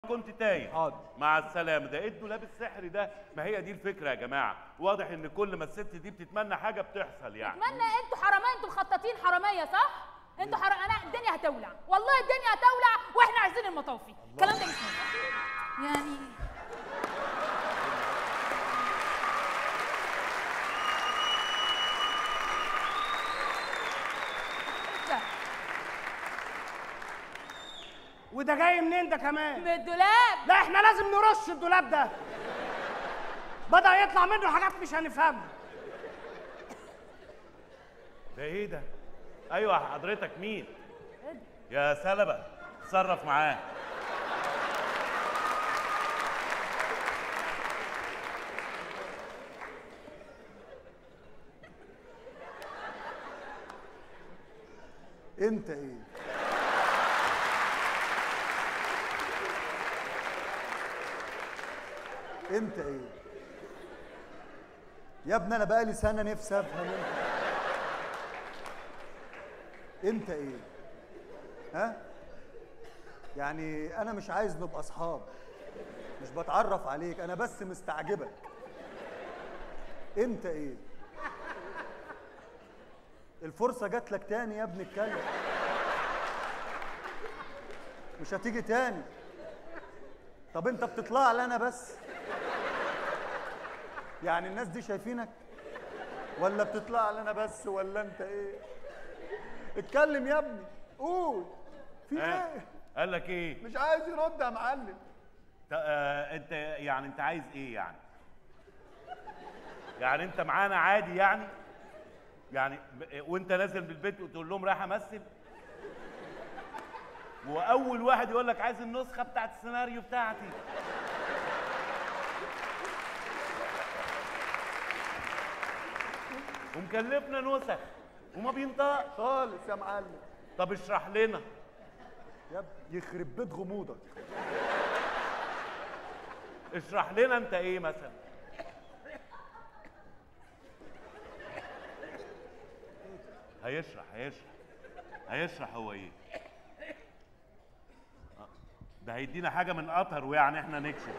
كنت تايه حاضر. مع السلامه ده ايه الدولاب السحري ده ما هي دي الفكره يا جماعه واضح ان كل ما الست دي بتتمنى حاجه بتحصل يعني اتمنى انتوا حراميه انتوا مخططين حراميه صح؟ انتوا حرام انا الدنيا هتولع والله الدنيا هتولع واحنا عايزين المطافي الكلام ده مش مهم. يعني ده وده جاي منين ده كمان من الدولاب لا احنا لازم نرش الدولاب ده بدأ يطلع منه حاجات مش هنفهمها ده ايه ده ايوه حضرتك مين يا سلبة اتصرف معاه انت ايه انت ايه يا ابني انا بقالي سنه نفسي افهم انت انت ايه ها يعني انا مش عايز نبقى اصحاب مش بتعرف عليك انا بس مستعجبك انت ايه الفرصة جات لك تاني يا ابني اتكلم مش هتيجي تاني طب انت بتطلع لي انا بس يعني الناس دي شايفينك ولا بتطلع لي انا بس ولا انت ايه اتكلم يا ابني قول في ها ايه قال لك ايه مش عايز يرد يا معلم ت- آه انت يعني انت عايز ايه يعني يعني انت معانا عادي يعني يعني ب- وانت نازل من البيت وتقول لهم رايح امثل واول واحد يقول لك عايز النسخه بتاعت السيناريو بتاعتي ومكلفنا نسخ وما بينطقش خالص يا معلم طب اشرح لنا يا ابني يخرب بيت غموضك اشرح لنا انت ايه مثلا هيشرح هيشرح هيشرح هو ايه آه، ده هيدينا حاجه من قطر ويعني احنا نكشف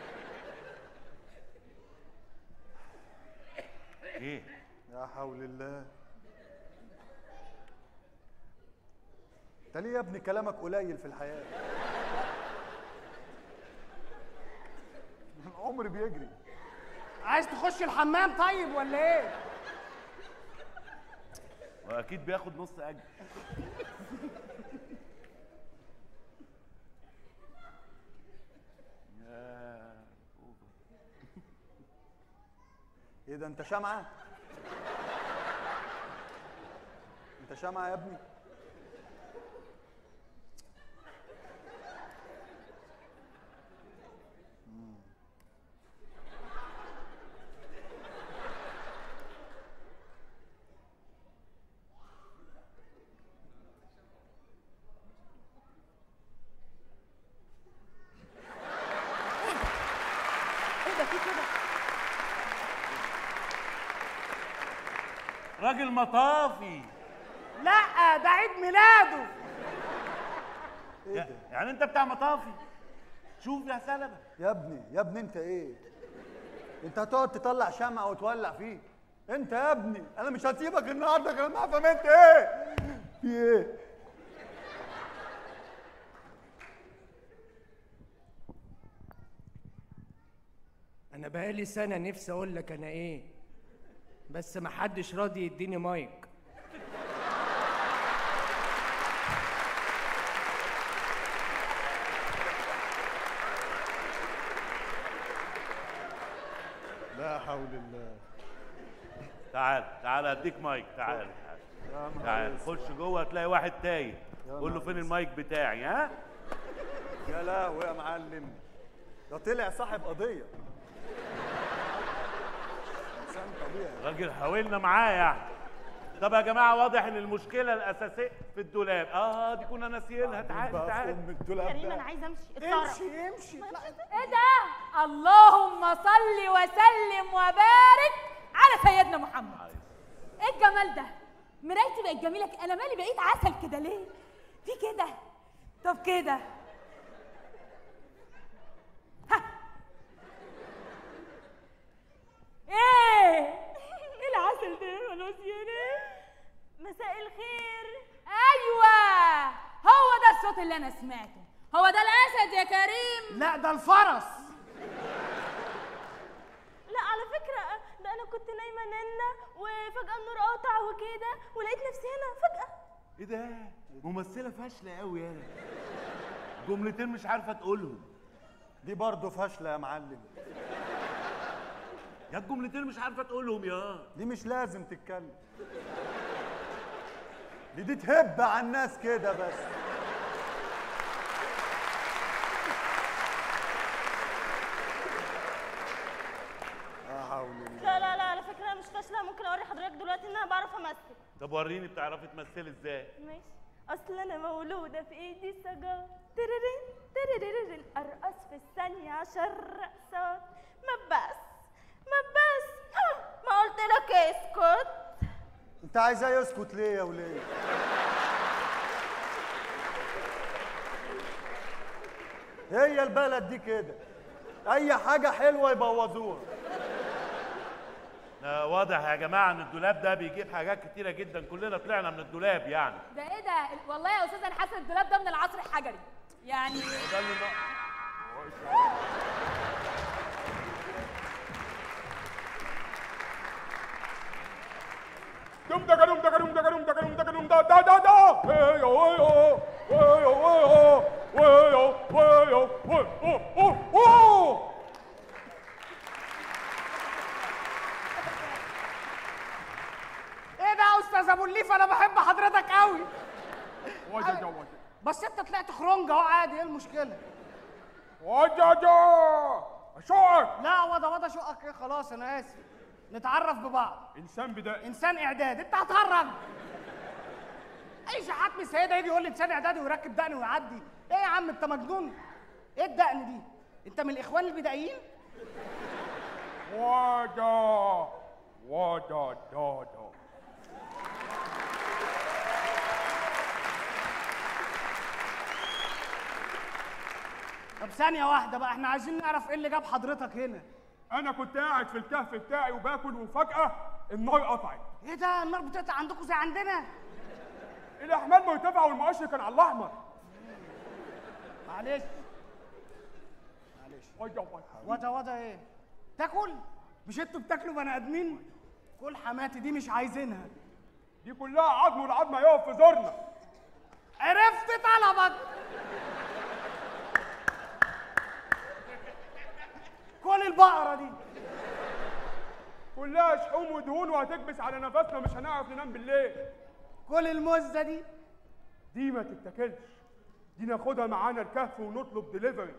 ايه يا حول الله انت ليه يا ابني كلامك قليل في الحياة العمر بيجري عايز تخش الحمام طيب ولا ايه واكيد بياخد نص اجر يا ايه ده انت شمعة انت شمعة يا ابني مم. ايه ده في كده راجل مطافي لا ده عيد ميلاده ايه يا- ده يعني انت بتاع مطافي شوف يا سلبه يا ابني يا ابني انت ايه انت هتقعد تطلع شمعة وتولع فيه انت يا ابني انا مش هسيبك النهارده غير ما افهم انت ايه في ايه انا بقالي سنه نفسي اقول لك انا ايه بس ما حدش راضي يديني مايك لا حول الله تعال تعال اديك مايك تعال تعال تعال خش جوه تلاقي واحد تايه قول له فين المايك بتاعي ها يا لهوي يا معلم ده طلع صاحب قضية انسان طبيعي راجل حاولنا معاه يعني طب يا جماعه واضح ان المشكله الاساسيه في الدولاب اه دي كنا ناسيينها تعال بقى في تعال ام الدولاب كريم ده انا عايزه امشي اتصرف امشي امشي ايه ده اللهم صل وسلم وبارك على سيدنا محمد ايه الجمال ده مرايتي بقت جميله ك- انا مالي بقيت عسل كده ليه في كده طب كده سمعته هو ده الاسد يا كريم لا ده الفرس لا على فكرة ده أنا كنت نايمة ننة وفجأة النور قطع وكده ولقيت نفسي هنا فجأة ايه ده ممثله فاشله قوي يالا جملتين مش عارفه تقولهم دي برضه فاشله يا معلم يا الجملتين مش عارفه تقولهم يا دي مش لازم تتكلم دي دي تهب على الناس كده بس لا حول الله لا لا لا على فكرة أنا مش فاشلة ممكن أوري حضرتك دلوقتي إن أنا بعرف أمثل طب وريني بتعرفي تمثلي ازاي ماشي أصل أنا مولودة في إيدي سجارة تررين تررين أرقص في الثانية عشر رقصات ما بس ما بس ها، ما قلت لك اسكت انت عايزاه يسكت ليه يا وليه هي البلد دي كده اي حاجه حلوه يبوظوها آه واضح يا جماعه ان الدولاب ده بيجيب حاجات كتيره جدا كلنا طلعنا من الدولاب يعني ده ايه ده والله يا استاذ انا حاسه الدولاب ده من العصر الحجري يعني ده اللي ناقص. Dum da dum da dum da dum da dum da dum da da da da. Hey yo hey yo. Hey yo hey yo. Hey yo hey yo. Hey oh oh oh. ايه ده يا استاذ ابو الليف انا بحب حضرتك قوي وجا وجا. بس انت طلعت خرنج اهو عادي ايه المشكله وجا جا. شوقك لا وضع وضع شقك ايه خلاص انا اسف نتعرف ببعض انسان بدائي انسان اعداد انت هتهرج اي شحات من السيده يجي يقول لي انسان اعدادي ويركب دقن ويعدي ايه يا عم انت مجنون ايه الدقن دي انت من الاخوان البدائيين وجا. وجا دا دا. طب ثانيه واحده بقى احنا عايزين نعرف ايه اللي جاب حضرتك هنا انا كنت قاعد في الكهف بتاعي وباكل وفجأة النار قطعت. ايه ده النار بتقطع عندكم زي عندنا الاحمال مرتفعة والمؤشر كان على الاحمر. معلش وجا وجا. وضع وضع ايه تاكل مش انتوا بتاكلوا بني ادمين كل حماتي دي مش عايزينها دي كلها عظم والعظم هيقف في زورنا. عرفت طلبك كل البقرة دي كلها شحوم ودهون وهتكبس على نفسنا مش هنعرف ننام بالليل كل المزة دي دي ما تتاكلش دي ناخدها معانا الكهف ونطلب دليفري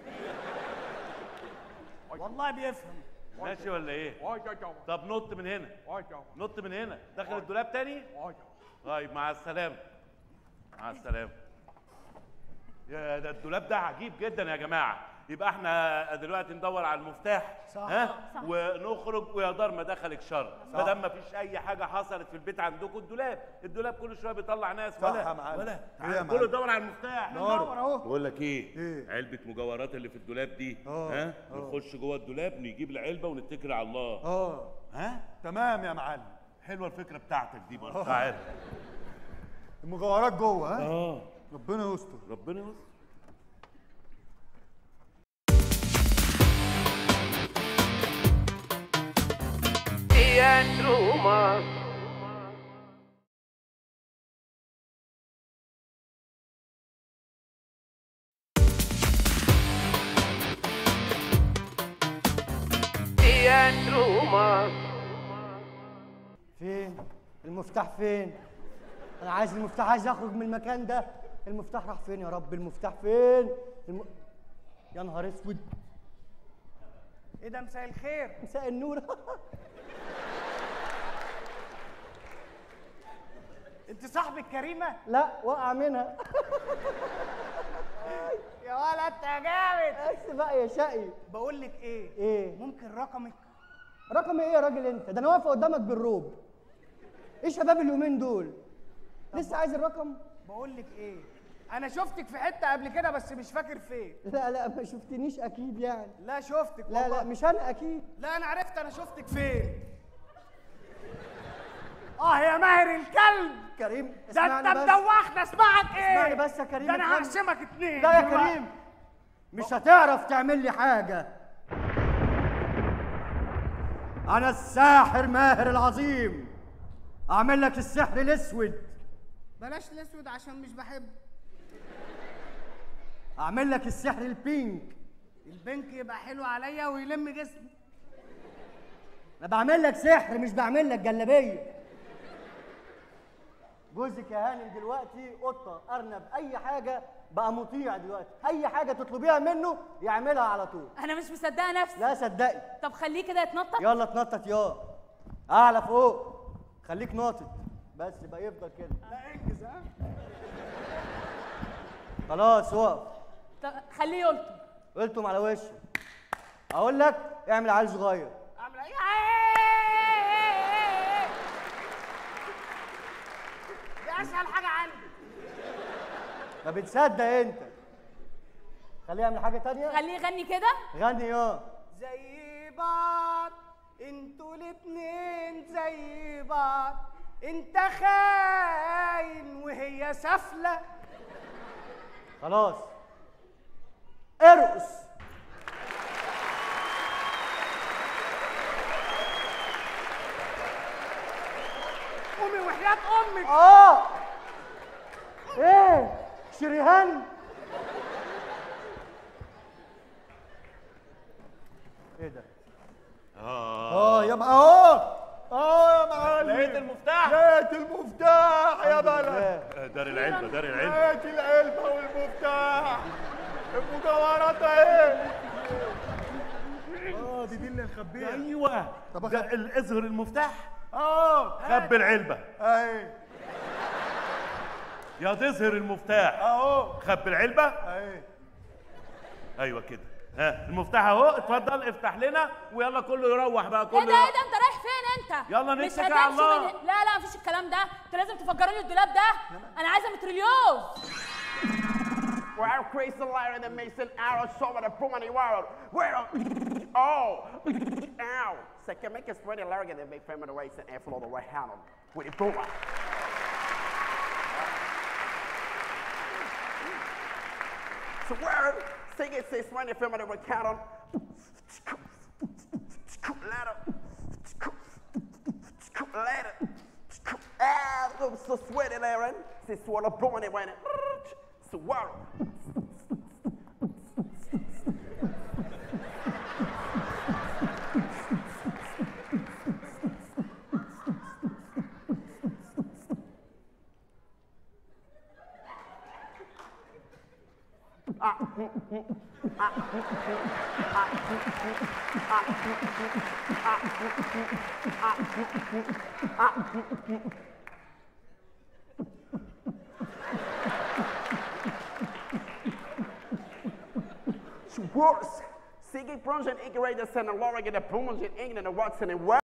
والله بيفهم ماشي ولا ايه واجا جوا طب نط من هنا واجا نط من هنا داخل الدولاب تاني واجا طيب مع السلامه مع السلامه يا ده الدولاب ده عجيب جدا يا جماعه يبقى احنا دلوقتي ندور على المفتاح صح. ها ونخرج ويا دار ما دخلك شر ما دام ما فيش اي حاجه حصلت في البيت عندكم الدولاب الدولاب كل شويه بيطلع ناس صح ولا يا معلم. ولا إيه يا تعال معلم؟ كله دور على المفتاح ندور اهو بقول لك ايه إيه؟ علبه مجوهرات اللي في الدولاب دي آه، ها آه. نخش جوه الدولاب نجيب العلبه ونتكل على الله اه ها تمام يا معلم حلوه الفكره بتاعتك دي برضه تعال المجوهرات جوه ها اه ربنا يستر ربنا يستر فين؟ المفتاح فين؟ أنا عايز المفتاح عايز أخرج من المكان ده، المفتاح راح فين يا رب؟ المفتاح فين؟ الم... يا نهار أسود، ايه ده مساء الخير مساء النور انت صاحب الكريمة لا وقع منها يا ولد انت يا جامد بس بقى يا شقي بقول لك ايه إيه؟ ممكن رقمك رقم إيه يا راجل أنت؟ ده أنا واقفة قدامك بالروب إيه شباب اليومين دول؟ لسه عايز الرقم؟ بقول لك ايه انا شفتك في حتة قبل كده بس مش فاكر فين لا لا ما شفتنيش أكيد يعني لا شفتك لا لا والله. مش أنا أكيد لا انا عرفت انا شفتك فين اه يا ماهر الكلب كريم ده اسمعني انت بس مدوخنا اسمعك ايه اسمعني بس يا كريم ده انا افهمني. هقسمك اتنين لا يا دلوقتي. كريم مش هتعرف تعمل لي حاجة أنا الساحر ماهر العظيم أعمل لك السحر الأسود بلاش الاسود عشان مش بحب أعمل لك السحر البينك البنك يبقى حلو عليا ويلم جسمي أنا بعمل لك سحر مش بعمل لك جلابية جوزك يا هانم دلوقتي قطة أرنب أي حاجة بقى مطيع دلوقتي أي حاجة تطلبيها منه يعملها على طول انا مش مصدقه نفسي لا صدقي طب خليه كده يتنطط يلا اتنطط يا اعلى فوق خليك ناطط بس يبقى يفضل كده لا انجز ها خلاص وقف طب خليه يلطم قلتم على وشك اقول لك اعمل عيل صغير اعمل ايه دي اسهل حاجه عندي ما بتصدق انت خليه يعمل حاجه تانية خليه يغني كده غني يا زي بعض انتوا الاتنين زي بعض انت خاين وهي سفلة خلاص ارقص قومي وحياة امك اه ايه شريهان ايه ده اه يا مع اه اه يا معلم لقيت المفتاح لقيت المفتاح يا بلد لله. دار العلبه دار العلبه لقيت العلبة والمفتاح المجوهرات اهي اه دي دي اللي نخبيها ايوه طب ده أخد- ال- اظهر المفتاح اه خبي العلبه اهي يا تظهر المفتاح اهو خبي العلبه اهي ايوه كده ها المفتاح اهو اتفضل افتح لنا ويلا كله يروح بقى ايه كله ده ايه ده انت رايح فين انت يلا مش نتكل على هتمشي الله. من... لا لا مفيش الكلام ده انت لازم تفجروا لي الدولاب ده انا عايزه متريليوز Well, Chris the liar and the mason arrow show the pumani world. Where? Oh, ow. So can make us pretty large and make family the race and air flow the right hand with the puma. So where? Sing it, says when the family will count on. Ladder. Ladder. Ah, I'm so sweaty, Larry. Say swallow blowing it when it. Swallow. Schwartz. Siggy Brunch and Iggy Ray, the Santa Laura, get the Plumage in England, and Watson and Well.